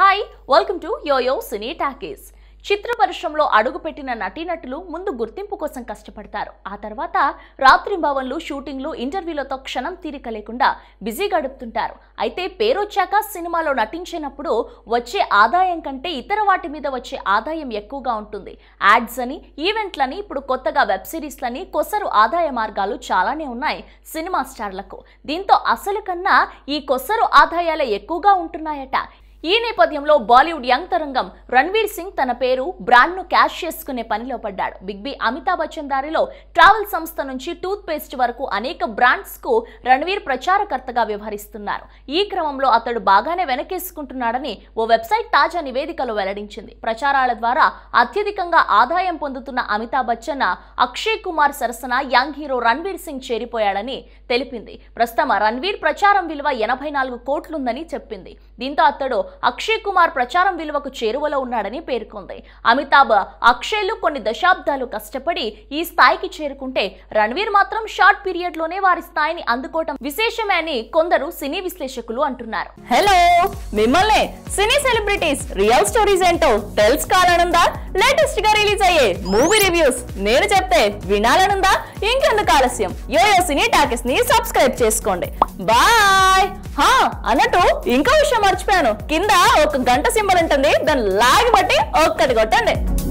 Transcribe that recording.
hi welcome to yoyo cine talkies చిత్ర పరిశ్రమలో అడుగుపెట్టిన నటీనటులు ముందు గుర్తింపు కోసం కష్టపడతారు ఆ తర్వాత రాత్రింబవన్లు షూటింగ్లు ఇంటర్వ్యూలతో క్షణం తీరిక లేకుండా బిజీ గడుపుతుంటారు అయితే పేరొచ్చాక సినిమాలో నటించినప్పుడు వచ్చే ఆదాయం కంటే ఇతర వాటి మీద వచ్చే ఆదాయం ఎక్కువగా ఉంటుంది యాడ్స్ అని ఈవెంట్లని ఇప్పుడు కొత్తగా వెబ్ సిరీస్లని కొసరు ఆదాయ మార్గాలు చాలానే ఉన్నాయి సినిమా స్టార్లకు దీంతో అసలు కన్నా ఈ కొసరు ఆదాయాలే ఎక్కువగా ఉంటున్నాయట ఈ నేపథ్యంలో బాలీవుడ్ యంగ్ తరంగం రణ్వీర్ సింగ్ తన పేరు బ్రాండ్ ను క్యాష్ చేసుకునే పనిలో పడ్డాడు బిగ్ బి అమితాబ్ బచ్చన్ దారిలో ట్రావెల్ సంస్థ నుంచి టూత్ పేస్ట్ వరకు అనేక బ్రాండ్స్ కు రణ్వీర్ ప్రచారకర్తగా వ్యవహరిస్తున్నారు ఈ క్రమంలో అతడు బాగానే వెనకేసుకుంటున్నాడని ఓ వెబ్సైట్ తాజా నివేదికలో వెల్లడించింది ప్రచారాల ద్వారా అత్యధికంగా ఆదాయం పొందుతున్న అమితాబ్ బచ్చన్ అక్షయ్ కుమార్ సరసన యంగ్ హీరో రణ్వీర్ సింగ్ చేరిపోయాడని తెలిపింది ప్రస్తుతం రణ్వీర్ ప్రచారం విలువ ఎనభై నాలుగు కోట్లుందని చెప్పింది దీంతో అతడు అక్షయ్ కుమార్ ప్రచారం విలువకు చేరువలో ఉన్నాడని పేర్కొంది అమితాబ్ అక్షయ్లు కొన్ని దశాబ్దాలు కష్టపడి ఈ స్థాయికి చేరుకుంటే రణ్వీర్ మాత్రం షార్ట్ పీరియడ్ లోనే వారి స్థాయిని అందుకోవటం విశేషమే అని కొందరు సినీ విశ్లేషకులు అంటున్నారు హలో మిమ్మల్ని సినీ సెలబ్రిటీస్ రియల్ స్టోరీస్ ఏంటో తెలుసుకోవాలనుందా లేటెస్ట్ గా రిలీజ్ అయ్యే మూవీ రివ్యూస్ నేను చెప్తే వినాలనుందా ఇంకెందుకు ఆలస్యం యోయో సినీ టాకెస్ ని సబ్స్క్రైబ్ చేసుకోండి బాయ్ హా అన్నట్టు ఇంకో విషయం మర్చిపోయాను కింద ఒక గంట సింబల్ ఉంటుంది దాన్ని లాగి బట్టి ఒక్కటి కొట్టండి